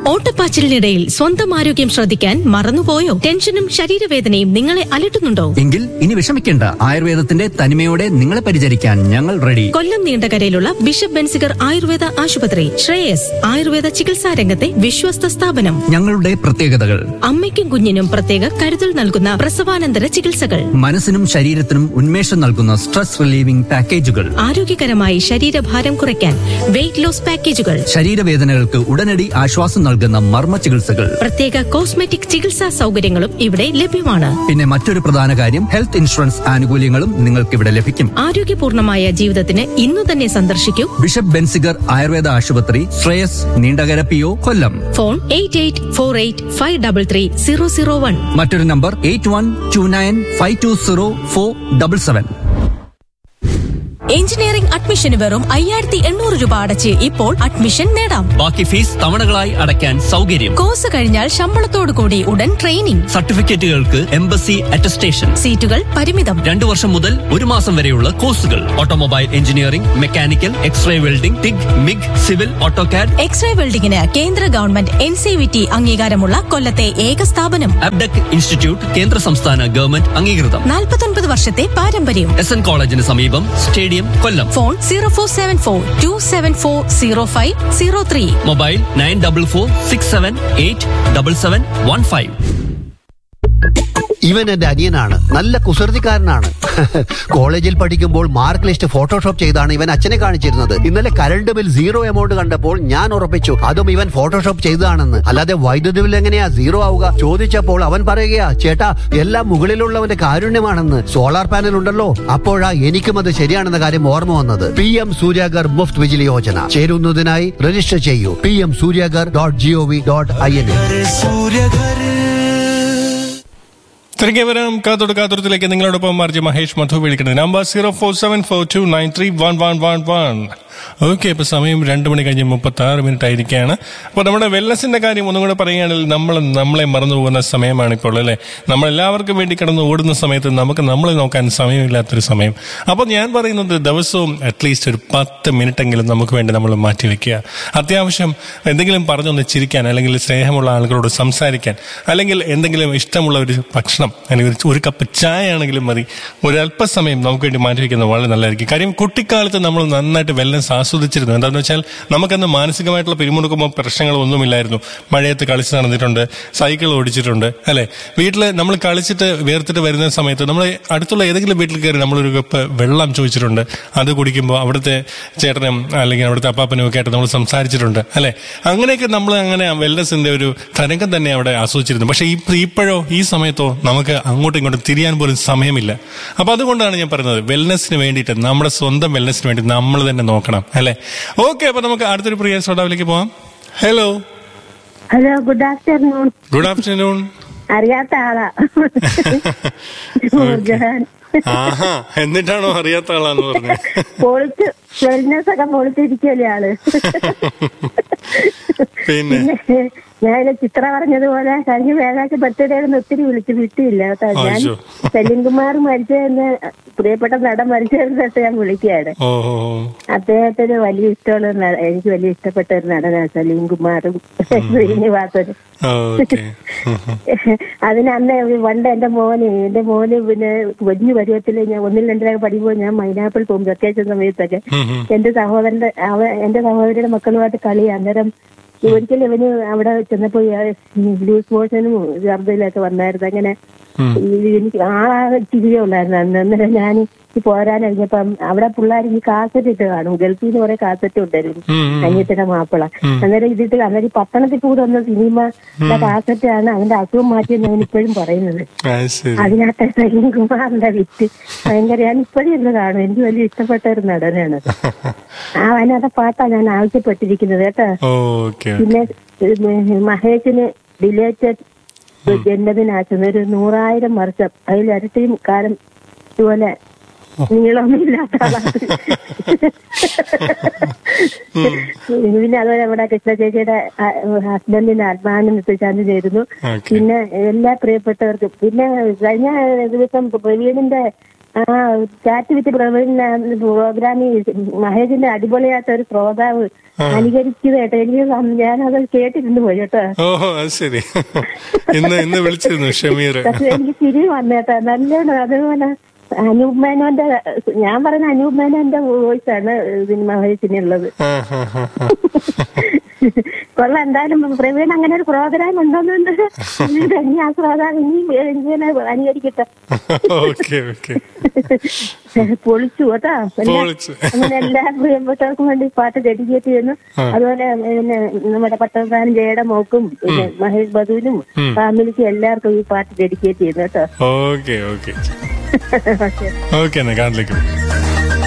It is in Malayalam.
ഓട്ടപ്പാച്ചിലിനിടയിൽ സ്വന്തം ആരോഗ്യം ശ്രദ്ധിക്കാൻ മറന്നുപോയോ ടെൻഷനും ശരീരവേദനയും നിങ്ങളെ അലട്ടുന്നുണ്ടോ എങ്കിൽ ഇനി വിഷമിക്കേണ്ട ആയുർവേദത്തിന്റെ തനിമയോടെ നിങ്ങളെ പരിചരിക്കാൻ ഞങ്ങൾ റെഡി കൊല്ലം നീണ്ടകരയിലുള്ള ബിഷപ്പ് ബെൻസിഗർ ആയുർവേദ ആശുപത്രി ശ്രേയസ് ആയുർവേദ ചികിത്സാ രംഗത്തെ വിശ്വസ്ത സ്ഥാപനം ഞങ്ങളുടെ പ്രത്യേകതകൾ അമ്മയ്ക്കും കുഞ്ഞിനും പ്രത്യേക കരുതൽ നൽകുന്ന പ്രസവാനന്തര ചികിത്സകൾ മനസ്സിനും ശരീരത്തിനും ഉന്മേഷം നൽകുന്ന സ്ട്രെസ് റിലീവിംഗ് പാക്കേജുകൾ ആരോഗ്യകരമായി ശരീരഭാരം കുറയ്ക്കാൻ വെയിറ്റ് ലോസ് പാക്കേജുകൾ ശരീരവേദനകൾക്ക് ഉടനടി ആശ്വാസം നൽകുന്ന മർമ്മ ചികിത്സകൾ പ്രത്യേക കോസ്മെറ്റിക് ചികിത്സാ സൗകര്യങ്ങളും ഇവിടെ ലഭ്യമാണ് പിന്നെ മറ്റൊരു പ്രധാന കാര്യം ഹെൽത്ത് ഇൻഷുറൻസ് ആനുകൂല്യങ്ങളും നിങ്ങൾക്ക് ഇവിടെ ലഭിക്കും ആരോഗ്യപൂർണമായ ജീവിതത്തിന് ഇന്നു തന്നെ സന്ദർശിക്കൂ ബിഷപ്പ് ബെൻസിഗർ ആയുർവേദ ആശുപത്രി Sreyas Neendakara P O Kollam phone eight eight four eight five double three zero zero one മറ്റൊരു number eight one two nine five two zero four double seven engineering അഡ്മിഷന് വെറും അയ്യായിരത്തി എണ്ണൂറ് രൂപ അടച്ച് ഇപ്പോൾ അഡ്മിഷൻ നേടാം ബാക്കി ഫീസ് തവണകളായി അടയ്ക്കാൻ സൗകര്യം കോഴ്സ് കഴിഞ്ഞാൽ ശമ്പളത്തോടു കൂടി ഉടൻ ട്രെയിനിംഗ് സർട്ടിഫിക്കറ്റുകൾക്ക് എംബസി അറ്റസ്റ്റേഷൻ സീറ്റുകൾ പരിമിതം രണ്ടു വർഷം മുതൽ ഒരു മാസം വരെയുള്ള കോഴ്സുകൾ automobile engineering mechanical x-ray welding TIG MIG civil AutoCAD x-ray വെൽഡിംഗിന് കേന്ദ്ര government N C V T അംഗീകാരമുള്ള കൊല്ലത്തെ ഏക സ്ഥാപനം അബ്ഡക് ഇൻസ്റ്റിറ്റ്യൂട്ട് കേന്ദ്ര സംസ്ഥാന ഗവൺമെന്റ് അംഗീകൃതം നാൽപ്പത്തൊൻപത് വർഷത്തെ പാരമ്പര്യം എസ് എൻ കോളേജിന് സമീപം stadium Kollam phone zero four seven four two seven four zero five zero three mobile nine double four six seven eight double seven one five ഇവൻ എന്റെ അനിയനാണ് നല്ല കുസൃതിക്കാരനാണ് കോളേജിൽ പഠിക്കുമ്പോൾ മാർക്ക് ലിസ്റ്റ് ഫോട്ടോഷോപ്പ് ചെയ്താണ് ഇവൻ അച്ഛനെ കാണിച്ചിരുന്നത് ഇന്നലെ കരണ്ട് ബിൽ സീറോ എമൗണ്ട് കണ്ടപ്പോൾ ഞാൻ ഉറപ്പിച്ചു അതും ഇവൻ ഫോട്ടോഷോപ്പ് ചെയ്തതാണെന്ന് അല്ലാതെ വൈദ്യുതി ബിൽ എങ്ങനെയാ സീറോ ആവുക ചോദിച്ചപ്പോൾ അവൻ പറയുകയാ ചേട്ടാ എല്ലാം മുകളിലുള്ളവന്റെ കാരുണ്യമാണെന്ന് സോളാർ പാനൽ ഉണ്ടല്ലോ അപ്പോഴാ എനിക്കും അത് ശരിയാണെന്ന കാര്യം ഓർമ്മ വന്നത് പി എം സൂര്യാഗർ മുഫ്ത് വിജിലി യോജന ചേരുന്നതിനായി രജിസ്റ്റർ ചെയ്യൂ P M Suryaghar dot G O V dot I N തിരികെ വരാം കാത്തോട് കാത്തോടത്തിലേക്ക് നിങ്ങളോടൊപ്പം മാർജി മഹേഷ് മധു വിളിക്കുന്നത് number zero four seven four two nine three one one one one okay ഇപ്പൊ സമയം രണ്ട് മണി കഴിഞ്ഞ് മുപ്പത്തി ആറ് മിനിറ്റ് ആയിരിക്കുകയാണ് അപ്പൊ നമ്മുടെ വെല്ലസിന്റെ കാര്യം ഒന്നും കൂടെ പറയുകയാണെങ്കിൽ നമ്മൾ നമ്മളെ മറന്നു പോകുന്ന സമയമാണ് ഇപ്പോൾ അല്ലെ നമ്മൾ എല്ലാവർക്കും വേണ്ടി കിടന്ന് ഓടുന്ന സമയത്ത് നമുക്ക് നമ്മളെ നോക്കാൻ സമയമില്ലാത്തൊരു സമയം അപ്പോൾ ഞാൻ പറയുന്നത് ദിവസവും അറ്റ്ലീസ്റ്റ് ഒരു പത്ത് മിനിറ്റ് എങ്കിലും നമുക്ക് വേണ്ടി നമ്മൾ മാറ്റി വെക്കുക അത്യാവശ്യം എന്തെങ്കിലും പറഞ്ഞൊന്ന് ചിരിക്കാൻ അല്ലെങ്കിൽ സ്നേഹമുള്ള ആളുകളോട് സംസാരിക്കാൻ അല്ലെങ്കിൽ എന്തെങ്കിലും ഇഷ്ടമുള്ള ഒരു ഭക്ഷണം അല്ലെങ്കിൽ ഒരു- ഒരു കപ്പ് ചായ ആണെങ്കിലും മതി ഒരല്പസമയം നമുക്ക് വേണ്ടി മാറ്റി വെക്കുന്നത് വളരെ നല്ലതായിരിക്കും കാര്യം കുട്ടിക്കാലത്ത് നമ്മൾ നന്നായിട്ട് വെല്ലൻസ് ആസ്വദിച്ചിരുന്നു എന്താണെന്ന് വെച്ചാൽ നമുക്കന്ന് മാനസികമായിട്ടുള്ള പിരിമുറുക്കമോ പ്രശ്നങ്ങളോ ഒന്നുമില്ലായിരുന്നു മഴയത്ത് കളിച്ച് നടന്നിട്ടുണ്ട് സൈക്കിൾ ഓടിച്ചിട്ടുണ്ട് അല്ലെ വീട്ടിൽ നമ്മൾ കളിച്ചിട്ട് വേർത്തിട്ട് വരുന്ന സമയത്ത് നമ്മൾ അടുത്തുള്ള ഏതെങ്കിലും വീട്ടിൽ കയറി നമ്മളൊരു കപ്പ് വെള്ളം ചോദിച്ചിട്ടുണ്ട് അത് കുടിക്കുമ്പോൾ അവിടുത്തെ ചേട്ടനും അല്ലെങ്കിൽ അവിടുത്തെ അപ്പാപ്പനും ഒക്കെ ആയിട്ട് നമ്മൾ സംസാരിച്ചിട്ടുണ്ട് അല്ലെ അങ്ങനെയൊക്കെ നമ്മൾ അങ്ങനെ വെൽനസിന്റെ ഒരു തരംഗം തന്നെ അവിടെ ആസ്വദിച്ചിരുന്നു പക്ഷെ ഈ ഇപ്പോഴോ ഈ സമയത്തോ നമുക്ക് അങ്ങോട്ടും ഇങ്ങോട്ടും തിരിയാൻ പോലും സമയമില്ല അപ്പൊ അതുകൊണ്ടാണ് ഞാൻ പറയുന്നത് വെൽനസിന് വേണ്ടിയിട്ട് നമ്മുടെ സ്വന്തം വെൽനസിന് വേണ്ടി നമ്മൾ തന്നെ നോക്കണം അല്ലെ ഓക്കെ അപ്പൊ നമുക്ക് അടുത്തൊരു പ്രിയ ശ്രോതാവിലേക്ക് പോവാം hello hello good afternoon good afternoon അറിയാത്ത ആളാ നൂർജഹാൻ ആഹാ എന്നിട്ടാണോ അറിയാത്ത ആളാന്ന് പറഞ്ഞത് പൊളിച്ച് വെൽനെസ് ഒക്കെ പൊളിച്ചിരിക്കല്ലേ ആള് പിന്നെ പിന്നെ ഞാൻ ചിത്ര പറഞ്ഞതുപോലെ കഴിഞ്ഞ വ്യാഴാഴ്ച ബർത്ത്ഡേ ഒത്തിരി വിളിച്ച് വിട്ടില്ല കേട്ടോ ഞാൻ അയ്യോ. സെലിൻകുമാർ മരിച്ചതെന്ന് പ്രിയപ്പെട്ട നടൻ മരിച്ചതെന്ന് തൊട്ട് ഞാൻ വിളിക്കുകയാണ് ഓ ഓ, ഓ. അദ്ദേഹത്തിന് വലിയ ഇഷ്ടമുള്ള ഒരു നട- എനിക്ക് വലിയ ഇഷ്ടപ്പെട്ട ഒരു നടനാണ് സലീംകുമാറും ശ്രീനിവാസനും ഓക്കെ അതിന് അന്ന് പണ്ട് എന്റെ മോന് എന്റെ മോന് പിന്നെ വലിയ പരുവത്തിൽ ഞാൻ ഒന്നിൽ രണ്ടിലൊക്കെ പഠിക്കുമ്പോൾ ഞാൻ മൈനാപ്പിൾ പോകും വെക്കേഷൻ സമയത്തൊക്കെ എന്റെ സഹോദരന്റെ അവ എന്റെ സഹോദരിയുടെ മക്കളുമായിട്ട് കളി അന്നേരം ഒരിക്കലും ഇവന് അവിടെ ചെന്നപ്പോ ലൂസ് മോഷനും ഛർദിലൊക്കെ വന്നായിരുന്നു അങ്ങനെ ഈ എനിക്ക് ആകെ ചിരിയേ ഉണ്ടായിരുന്നു അന്ന് അന്നേരം ഞാൻ ഈ പോരാനറിഞ്ഞപ്പം അവിടെ പിള്ളേർ ഈ കാസറ്റ് ഇട്ട് കാണും ഗൾഫിൽ നിന്ന് കുറെ കാസറ്റ് ഉണ്ടായിരുന്നു അനിയത്തിന്റെ മാപ്പിള അന്നേരം ഇതിട്ട് അന്നേരം ഈ പട്ടണത്തിൽ കൂടെ വന്ന സിനിമ കാസറ്റ് ആണ് അതിന്റെ അസുഖം മാറ്റിയെന്ന് ഞാൻ ഇപ്പോഴും പറയുന്നത് അത് ശരി അതിനകത്ത് സലീംകുമാറിന്റെ വിറ്റ് ഭയങ്കര ഞാൻ ഇപ്പോഴും ഇന്ന് കാണും എനിക്ക് വലിയ ഇഷ്ടപ്പെട്ട ഒരു നടനാണ് ആ അതിനകത്തെ പാട്ടാ ഞാൻ ആവശ്യപ്പെട്ടിരിക്കുന്നത് കേട്ടോ ഓക്കെ പിന്നെ ഇത് മഹേഷിന് ഡിലേറ്റഡ് ജന്മദിനാശം ഒരു നൂറായിരം വർഷം അതിൽ ഇരട്ടിയും കാലം ഇതുപോലെ നീളമൊന്നുമില്ലാത്ത ആളാണ് പിന്നെ അതുപോലെ നമ്മുടെ കൃഷ്ണ ചേച്ചിയുടെ ഹസ്ബൻഡിന്റെ ആത്മാനന്ദ ചാന്ദ് ചേരുന്നു Okay. പിന്നെ എല്ലാ പ്രിയപ്പെട്ടവർക്കും പിന്നെ കഴിഞ്ഞ ദിവസം പ്രവീണിന്റെ ആ ചാറ്റ് വിത്ത് പ്രവീണിന്റെ പ്രോഗ്രാമിൽ മഹേഷിന്റെ അടിപൊളിയായിട്ട് ഒരു ശ്രോതാവ് അനുകരിച്ചത് കേട്ടോ എനിക്ക് സം- ഞാനത് കേട്ടിട്ടുണ്ട് പോയി കേട്ടോ ഓഹോ അത് ശരി ഇന്ന് ഇന്ന് വിളിച്ചിരുന്നു ഷമീർ പക്ഷെ എനിക്ക് ചിരി വന്നേട്ടോ നല്ലോണം അതുപോലെ അനൂപ് മേനോന്റെ ഞാൻ പറഞ്ഞ അനൂപ് മേനോന്റെ വോയിസ് ആണ് ഇതിന് മഹേഷിനുള്ളത് ആ, ആ, ആ, ആ. കൊള്ളാം എന്തായാലും പ്രവീൺ അങ്ങനെ ഒരു പ്രോഗ്രാം ഉണ്ടോന്നുണ്ട് ഇനി ആ ശ്രോതാവ് ഇനി ഇങ്ങനെ അനുകരിക്കട്ടെ ഓക്കെ ഓക്കെ പൊളിച്ചു കേട്ടോ എല്ലാ- പൊളിച്ചു. അങ്ങനെ എല്ലാ പ്രിയപ്പെട്ടവർക്കും വേണ്ടി പാട്ട് ഡെഡിക്കേറ്റ് ചെയ്യുന്നു അതുപോലെ പിന്നെ നമ്മുടെ പട്ടണത്താനും ജയയുടെ മോക്കും പിന്നെ മഹേഷ് ബദുവിനും ഫാമിലിക്കും എല്ലാവർക്കും ഈ പാട്ട് ഡെഡിക്കേറ്റ് ചെയ്യുന്നു കേട്ടോ ഓക്കെ ഓക്കെ ഓക്കെ ഓക്കെ എന്നാ കാണിലേക്കും